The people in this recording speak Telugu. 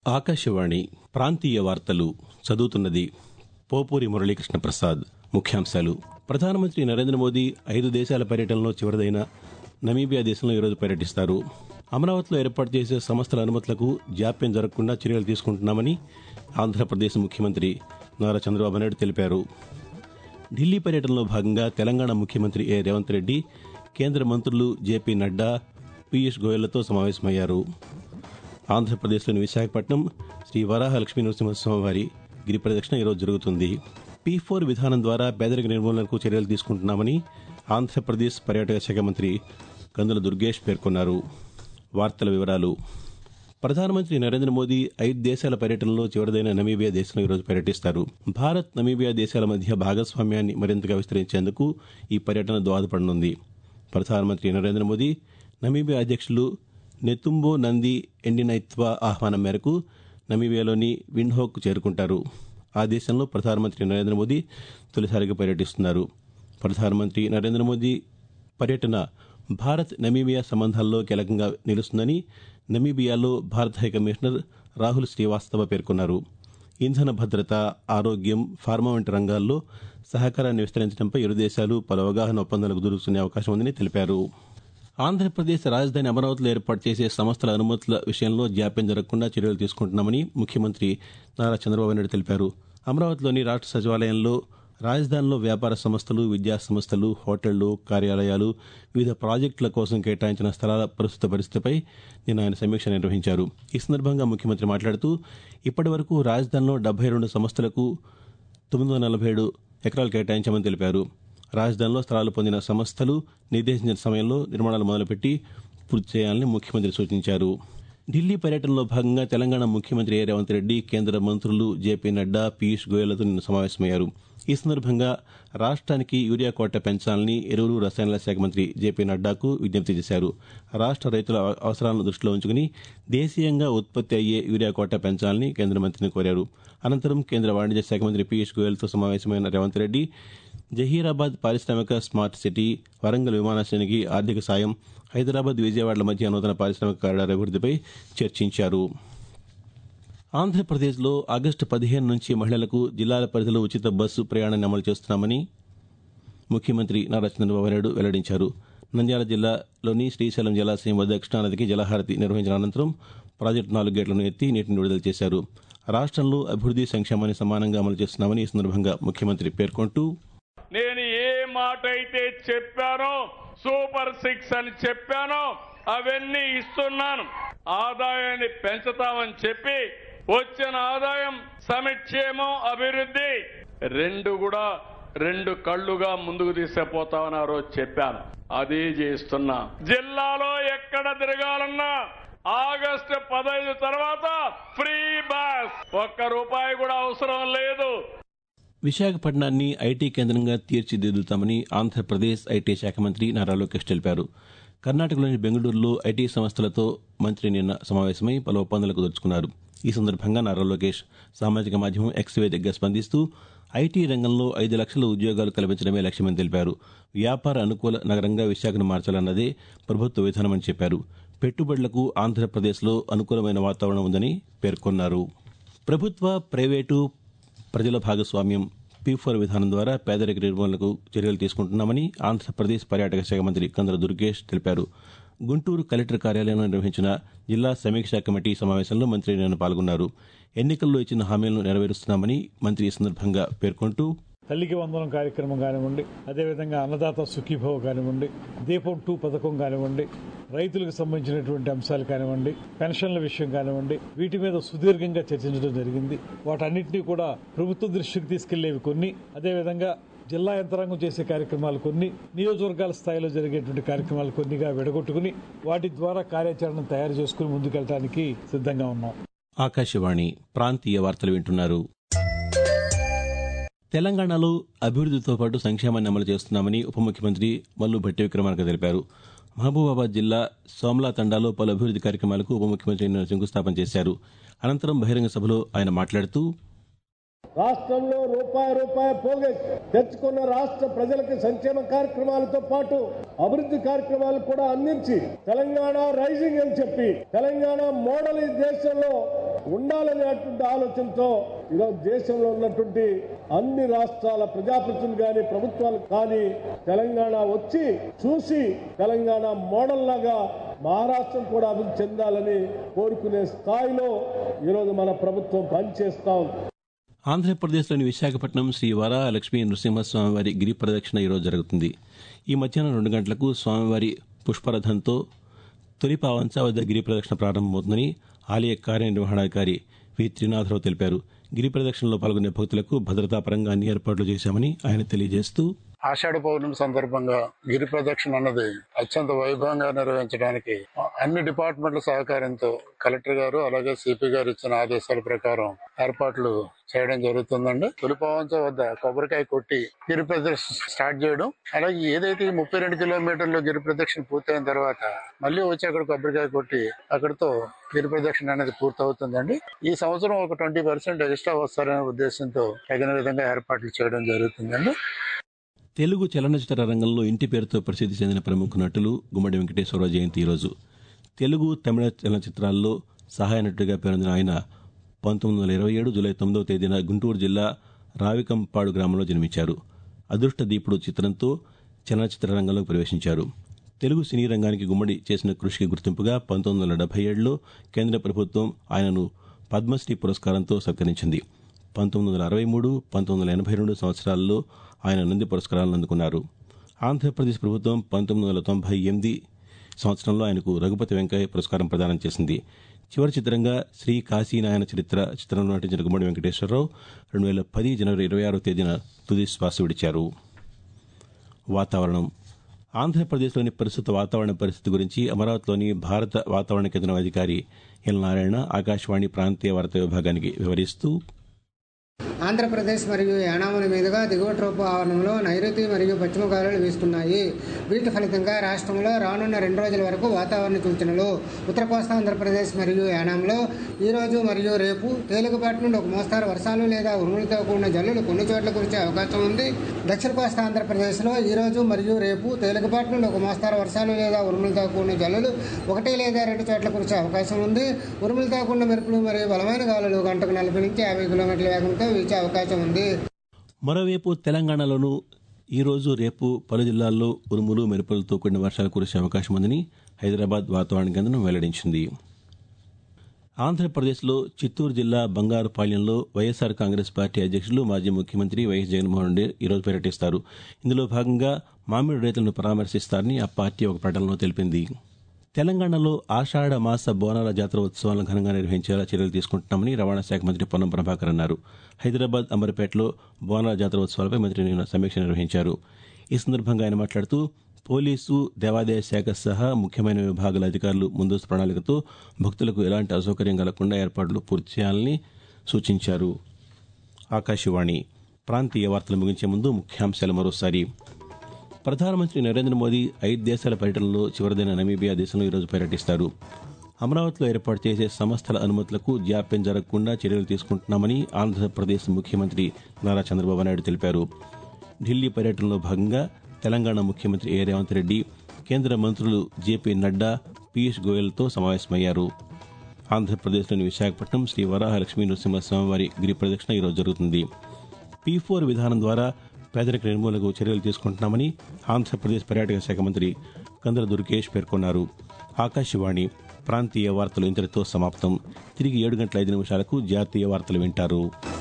ఆకాశవాణి ప్రాంతీయ వార్తలు చదువుతున్నది పోపూరి మురళీకృష్ణ ప్రసాద్ ముఖ్యాంశాలు ప్రధానమంత్రి నరేంద్ర మోదీ ఐదు దేశాల పర్యటనలో చివరిదైన నమీబియా దేశంలో ఈరోజు పర్యటిస్తారు అమరావతిలో ఏర్పాటు చేసే సంస్థల అనుమతులకు జాప్యం జరగకుండా చర్యలు తీసుకుంటున్నామని ఆంధ్రప్రదేశ్ ముఖ్యమంత్రి నారా చంద్రబాబు నాయుడు తెలిపారు ఢిల్లీ పర్యటనలో భాగంగా తెలంగాణ ముఖ్యమంత్రి ఏ రేవంత్ రెడ్డి కేంద్ర మంత్రులు జేపీ నడ్డా పీయూష్ గోయల్లతో సమావేశమయ్యారు ఆంధ్రప్రదేశ్లోని విశాఖపట్నం శ్రీ వరాహ లక్ష్మీ నరసింహస్వామివారి గిరి ప్రదక్షిణ ఈరోజు జరుగుతుంది పీ ఫోర్ విధానం ద్వారా పేదరిక నిర్మూలనకు చర్యలు తీసుకుంటున్నామని ఆంధ్రప్రదేశ్ పర్యాటక శాఖ మంత్రి కందుల దుర్గేష్ పేర్కొన్నారు వార్తల వివరాలు ప్రధానమంత్రి నరేంద్ర మోదీ ఐదు దేశాల పర్యటనలో చివరిదైన నమీబియా దేశంలో ఈరోజు పర్యటిస్తారు భారత్ నమీబియా దేశాల మధ్య భాగస్వామ్యాన్ని మరింతగా విస్తరించేందుకు ఈ పర్యటన దోహదపడనుంది ప్రధానమంత్రి నరేంద్ర మోదీ నమీబియా అధ్యక్షులు నెతుంబో నంది ఎండినైత్వా ఆహ్వానం మేరకు నమీబియాలోని విండ్హోక్ చేరుకుంటారు ఆ దేశంలో ప్రధానమంత్రి నరేంద్ర మోదీ తొలిసారిగా పర్యటిస్తున్నారు ప్రధానమంత్రి నరేంద్ర మోదీ పర్యటన భారత్ నమీబియా సంబంధాల్లో కీలకంగా నిలుస్తుందని నమీబియాలో భారత హై కమిషనర్ రాహుల్ శ్రీవాస్తవ పేర్కొన్నారు ఇంధన భద్రత ఆరోగ్యం ఫార్మా వంటి రంగాల్లో సహకారాన్ని విస్తరించడంపై ఇరు దేశాలు పలు అవగాహన ఒప్పందాలకు కుదుర్చుకునే అవకాశం ఉందని తెలిపారు ఆంధ్రప్రదేశ్ రాజధాని అమరావతిలో ఏర్పాటు చేసే సంస్థల అనుమతుల విషయంలో జాప్యం జరగకుండా చర్యలు తీసుకుంటున్నామని ముఖ్యమంత్రి నారా చంద్రబాబు నాయుడు తెలిపారు అమరావతిలోని రాష్ట్ర సచివాలయంలో రాజధానిలో వ్యాపార సంస్థలు విద్యా సంస్థలు హోటళ్లు కార్యాలయాలు వివిధ ప్రాజెక్టుల కోసం కేటాయించిన స్థలాల ప్రస్తుత పరిస్థితిపై నిన్న ఆయన సమీక్ష నిర్వహించారు ఈ సందర్భంగా ముఖ్యమంత్రి మాట్లాడుతూ ఇప్పటి వరకు రాజధానిలో డెబ్బై రెండు సంస్థలకు తొమ్మిది వందల నలభై ఏడు ఎకరాలు కేటాయించామని తెలిపారు రాజధానిలో స్థలాలు పొందిన సంస్థలు నిర్దేశించిన సమయంలో నిర్మాణాలు మొదలుపెట్టి పూర్తి చేయాలని ముఖ్యమంత్రి సూచించారు ఢిల్లీ పర్యటనలో భాగంగా తెలంగాణ ముఖ్యమంత్రి ఏ రేవంత్ రెడ్డి కేంద్ర మంత్రులు జేపీ నడ్డా పీయూష్ గోయల్లతో నిన్న సమావేశమయ్యారు ఈ సందర్భంగా రాష్ట్రానికి యూరియా కోట పెంచాలని ఎరువులు రసాయనాల శాఖ మంత్రి జేపీ నడ్డాకు విజ్ఞప్తి చేశారు రాష్ట్ర రైతుల అవసరాలను దృష్టిలో ఉంచుకుని దేశీయంగా ఉత్పత్తి అయ్యే యూరియా కోట పెంచాలని కేంద్ర మంత్రిని కోరారు అనంతరం కేంద్ర వాణిజ్య శాఖ మంత్రి పీయూష్ గోయల్తో సమావేశమైన రేవంత్ రెడ్డి జహీరాబాద్ పారిశ్రామిక స్మార్ట్ సిటీ వరంగల్ విమానాశ్రయానికి ఆర్థిక సాయం హైదరాబాద్ విజయవాడల మధ్య నూతన పారిశ్రామిక కారిడార్ అభివృద్దిపై చర్చించారు ఆంధ్రప్రదేశ్లో ఆగస్టు పదిహేను నుంచి మహిళలకు జిల్లాల పరిధిలో ఉచిత బస్సు ప్రయాణాన్ని అమలు చేస్తున్నామని ముఖ్యమంత్రి నారా చంద్రబాబు నాయుడు వెల్లడించారు నంద్యాల జిల్లాలోని శ్రీశైలం జలాశయం వద్ద కృష్ణానదికి జలహారతి నిర్వహించిన అనంతరం ప్రాజెక్టు నాలుగు గేట్లను ఎత్తి నీటిని విడుదల చేశారు రాష్ట్రంలో అభివృద్ది సంక్షేమాన్ని సమానంగా అమలు చేస్తున్నామని ఈ సందర్భంగా ముఖ్యమంత్రి పేర్కొంటూ నేను ఏ మాట అయితే చెప్పానో సూపర్ సిక్స్ అని చెప్పానో అవన్నీ ఇస్తున్నాను ఆదాయాన్ని పెంచుతామని చెప్పి వచ్చిన ఆదాయం సమిక్షేమం అభివృద్ధి రెండు కూడా రెండు కళ్ళుగా ముందుకు తీసుకుపోతామని ఆ రోజు చెప్పాను అదే చేస్తున్నా జిల్లాలో ఎక్కడ తిరగాలన్నా ఆగస్టు పదహైదు తర్వాత ఫ్రీ బస్ ఒక్క రూపాయి కూడా అవసరం లేదు విశాఖపట్నాన్ని ఐటీ కేంద్రంగా తీర్చిదిద్దుతామని ఆంధ్రప్రదేశ్ ఐటీ శాఖ మంత్రి నారా లోకేష్ తెలిపారు కర్ణాటకలోని బెంగళూరులో ఐటీ సంస్థలతో మంత్రి నిన్న సమావేశమై పలు ఒప్పందాలు కుదుర్చుకున్నారు ఈ సందర్భంగా నారా లోకేష్ సామాజిక మాధ్యమం ఎక్స్ వేదికగా స్పందిస్తూ ఐటీ రంగంలో ఐదు లక్షల ఉద్యోగాలు కల్పించడమే లక్ష్యమని తెలిపారు వ్యాపార అనుకూల నగరంగా విశాఖను మార్చాలన్నదే ప్రభుత్వ విధానమని చెప్పారు పెట్టుబడులకు ఆంధ్రప్రదేశ్లో అనుకూలమైన వాతావరణం ఉందని పేర్కొన్నారు ప్రభుత్వ ప్రైవేటు ప్రజల భాగస్వామ్యం పీ ఫోర్ విధానం ద్వారా పేదరిక నిర్మూలనకు చర్యలు తీసుకుంటున్నామని ఆంధ్రప్రదేశ్ పర్యాటక శాఖ మంత్రి కందుల దుర్గేష్ తెలిపారు గుంటూరు కలెక్టర్ కార్యాలయంలో నిర్వహించిన జిల్లా సమీక్షా కమిటీ సమావేశంలో మంత్రి నిన్న పాల్గొన్నారు ఎన్నికల్లో ఇచ్చిన హామీలను నెరవేరుస్తున్నామని మంత్రి ఈ సందర్భంగా పేర్కొంటూ తల్లికి వందనం కార్యక్రమం కానివ్వండి అదేవిధంగా అన్నదాత సుఖీభవ కానివ్వండి దీపం టూ పథకం కానివ్వండి రైతులకు సంబంధించినటువంటి అంశాలు కానివ్వండి పెన్షన్ల విషయం కానివ్వండి వీటి మీద సుదీర్ఘంగా చర్చించడం జరిగింది వాటన్నిటినీ కూడా ప్రభుత్వ దృష్టికి తీసుకెళ్లేవి కొన్ని అదేవిధంగా జిల్లా యంత్రాంగం చేసే కార్యక్రమాలు కొన్ని నియోజకవర్గాల స్థాయిలో జరిగేటువంటి కార్యక్రమాలు కొన్నిగా విడగొట్టుకుని వాటి ద్వారా కార్యాచరణ తయారు చేసుకుని ముందుకెళ్ళడానికి సిద్ధంగా ఉన్నాం ఆకాశవాణి ప్రాంతీయ వార్తలు వింటున్నారు తెలంగాణలో అభివృద్దితో పాటు సంక్షేమాన్ని అమలు చేస్తున్నామని ఉప ముఖ్యమంత్రి మల్లు భట్టి విక్రమార్క తెలిపారు మహబూబాబాద్ జిల్లా సోమ్లా తండాలో పలు అభివృద్ది కార్యక్రమాలకు ఉప ముఖ్యమంత్రి నిన్న శంకుస్థాపన చేశారు అనంతరం బహిరంగ సభలో ఆయన మాట్లాడుతూ రాష్ట్రంలో రూపాయి రూపాయి పోగే తెచ్చుకున్న రాష్ట్ర ప్రజలకు సంక్షేమ కార్యక్రమాలతో పాటు అభివృద్ధి కార్యక్రమాలు కూడా అందించి తెలంగాణ రైజింగ్ అని చెప్పి తెలంగాణ మోడల్ ఈ దేశంలో ఉండాలనేటువంటి ఆలోచనతో ఈరోజు దేశంలో ఉన్నటువంటి అన్ని రాష్ట్రాల ప్రజాప్రతినిధులు కానీ ప్రభుత్వాలు కానీ తెలంగాణ వచ్చి చూసి తెలంగాణ మోడల్ లాగా మహారాష్ట్రం కూడా అభివృద్ధి చెందాలని కోరుకునే స్థాయిలో ఈరోజు మన ప్రభుత్వం పనిచేస్తా ఉంది ఆంధ్రప్రదేశ్లోని విశాఖపట్నం శ్రీ వరా లక్ష్మీ నృసింహస్వామివారి గిరి ప్రదక్షిణ ఈరోజు జరుగుతుంది ఈ మధ్యాహ్నం రెండు గంటలకు స్వామివారి పుష్పరథంతో తొలి పావంచ వద్ద గిరి ప్రదక్షిణ ప్రారంభమవుతుందని ఆలయ కార్యనిర్వహణాధికారి వి త్రినాథరావు తెలిపారు గిరి ప్రదక్షిణలో పాల్గొనే భక్తులకు భద్రతా పరంగా అన్ని ఏర్పాట్లు చేశామని ఆయన తెలియజేస్తూ ఆషాఢ పౌర్ణమి సందర్భంగా గిరి ప్రదక్షిణ అన్నది అత్యంత వైభవంగా నిర్వహించడానికి అన్ని డిపార్ట్మెంట్ల సహకారంతో కలెక్టర్ గారు అలాగే సిపి గారు ఇచ్చిన ఆదేశాల ప్రకారం ఏర్పాట్లు చేయడం జరుగుతుందండి తొలిపవంచ వద్ద కొబ్బరికాయ కొట్టి గిరి ప్రదక్షిణ స్టార్ట్ చేయడం అలాగే ఏదైతే ఈ ముప్పై రెండు కిలోమీటర్లు గిరి ప్రదక్షిణ పూర్తయిన తర్వాత మళ్ళీ వచ్చి అక్కడ కొబ్బరికాయ కొట్టి అక్కడితో గిరి ప్రదక్షిణ అనేది పూర్తవుతుందండి ఈ సంవత్సరం ఒక ట్వంటీ పర్సెంట్ ఎక్స్ట్రా వస్తారనే ఉద్దేశంతో తగిన విధంగా ఏర్పాట్లు చేయడం జరుగుతుందండి తెలుగు చలనచిత్ర రంగంలో ఇంటి పేరుతో ప్రసిద్ధి చెందిన ప్రముఖ నటులు గుమ్మడి వెంకటేశ్వరరావు జయంతి ఈరోజు తెలుగు తమిళ చలనచిత్రాల్లో సహాయ నటుడిగా పేరొందిన ఆయన పంతొమ్మిది వందల ఇరవై ఏడు జూలై తొమ్మిదవ తేదీన గుంటూరు జిల్లా రావికంపాడు గ్రామంలో జన్మించారు అదృష్ట దీపుడు చిత్రంతో చలనచిత్ర రంగంలోకి ప్రవేశించారు తెలుగు సినీ రంగానికి గుమ్మడి చేసిన కృషికి గుర్తింపుగా పంతొమ్మిది వందల డెబ్బై ఏడులో కేంద్ర ప్రభుత్వం ఆయనను పద్మశ్రీ పురస్కారంతో సత్కరించింది పంతొమ్మిది వందల అరవై మూడు పంతొమ్మిది వందల ఎనభై రెండు సంవత్సరాల్లో ఆయన నంది పురస్కారాలను అందుకున్నారు ఆంధ్రప్రదేశ్ ప్రభుత్వం పంతొమ్మిది వందల తొంభై ఎనిమిది సంవత్సరంలో ఆయనకు రఘుపతి వెంకయ్య పురస్కారం ప్రదానం చేసింది చివరి చిత్రంగా శ్రీ కాశీనాయన చరిత్ర చిత్రంలో నటించిన గుమ్మడి వెంకటేశ్వరరావు రెండు వేల పది జనవరి ఇరవై ఆరో తేదీన తుది శ్వాస విడిచారు వాతావరణం ఆంధ్రప్రదేశ్లోని ప్రస్తుత వాతావరణ పరిస్థితి గురించి అమరావతిలోని భారత వాతావరణ కేంద్రం అధికారి ఎల్ నారాయణ ఆకాశవాణి ప్రాంతీయ వార్తా విభాగానికి వివరిస్తూ ఆంధ్రప్రదేశ్ మరియు యానాముల మీదుగా దిగువ ట్రోపు ఆవరణంలో నైరుతి మరియు పశ్చిమ గాలులు వీస్తున్నాయి వీటి ఫలితంగా రాష్ట్రంలో రానున్న రెండు రోజుల వరకు వాతావరణ సూచనలు ఉత్తర కోస్తా ఆంధ్రప్రదేశ్ మరియు యానాంలో ఈ రోజు మరియు రేపు తేలికపాటి నుండి ఒక మోస్తారు వర్షాలు లేదా ఉరుములతో కూడిన జల్లులు కొన్ని చోట్ల కురిసే అవకాశం ఉంది దక్షిణ కోస్తా ఆంధ్రప్రదేశ్లో ఈ రోజు మరియు రేపు తేలికపాటి నుండి ఒక మోస్తారు వర్షాలు లేదా ఉరుములతో కూడిన జల్లులు ఒకటి లేదా రెండు చోట్ల కురిసే అవకాశం ఉంది ఉరుములతో కూడిన మెరుపులు మరియు బలమైన గాలులు గంటకు నలభై నుంచి యాభై కిలోమీటర్ల వేగంతో వీచే అవకాశం ఉంది మరోవైపు తెలంగాణలోనూ ఈ రోజు రేపు పలు జిల్లాల్లో ఉరుములు మెరుపులతో కూడిన వర్షాలు కురిసే అవకాశం ఉందని హైదరాబాద్ వాతావరణ కేంద్రం వెల్లడించింది ఆంధ్రప్రదేశ్లో చిత్తూరు జిల్లా బంగారుపాళ్యంలో వైఎస్సార్ కాంగ్రెస్ పార్టీ అధ్యక్షులు మాజీ ముఖ్యమంత్రి వైఎస్ జగన్మోహన్ రెడ్డి ఈరోజు పర్యటిస్తారు ఇందులో భాగంగా మామిడి రైతులను పరామర్శిస్తారని ఆ పార్టీ ఒక ప్రకటనలో తెలిపింది తెలంగాణలో ఆషాఢ మాస బోనాల జాతర ఉత్సవాలను ఘనంగా నిర్వహించేలా చర్యలు తీసుకుంటున్నామని రవాణా శాఖ మంత్రి పొన్నం ప్రభాకర్ అన్నారు హైదరాబాద్ అంబర్పేటలో బోనాల జాతర ఉత్సవాలపై మంత్రి నిన్న సమీక్ష నిర్వహించారు ఈ సందర్భంగా ఆయన మాట్లాడుతూ పోలీసు దేవాదాయ శాఖ సహా ముఖ్యమైన విభాగాల అధికారులు ముందస్తు ప్రణాళికతో భక్తులకు ఎలాంటి అసౌకర్యం కలగకుండా ఏర్పాట్లు పూర్తి చేయాలని సూచించారు ఆకాశవాణి ప్రాంతీయ వార్తలు ముగించే ముందు ముఖ్యాంశాలు మరోసారి ప్రధానమంత్రి నరేంద్ర మోదీ ఐదు దేశాల పర్యటనలో చివరిదైన నమీబియా దేశంలో ఈరోజు పర్యటిస్తారు అమరావతిలో ఏర్పాటు చేసే సంస్థల అనుమతులకు జాప్యం జరగకుండా చర్యలు తీసుకుంటున్నామని ఆంధ్రప్రదేశ్ ముఖ్యమంత్రి నారా చంద్రబాబు నాయుడు తెలిపారు ఢిల్లీ పర్యటనలో భాగంగా తెలంగాణ ముఖ్యమంత్రి ఏ రేవంత్ రెడ్డి కేంద్ర మంత్రులు జేపీ నడ్డా పీయూష్ గోయల్తో సమావేశమయ్యారు ఆంధ్రప్రదేశ్లోని విశాఖపట్నం శ్రీ వరాహలక్ష్మీ నరసింహస్వామివారి గిరి ప్రదక్షిణ ఈరోజు జరుగుతుంది పీ ఫోర్ విధానం ద్వారా పేదరిక నిర్మూలనకు చర్యలు తీసుకుంటున్నామని ఆంధ్రప్రదేశ్ పర్యాటక శాఖ మంత్రి కందుల దుర్గేష్ పేర్కొన్నారు ఆకాశవాణి ప్రాంతీయ వార్తలు ఇంతటితో సమాప్తం తిరిగి ఏడు గంటల ఐదు నిమిషాలకు జాతీయ వార్తలు వింటారు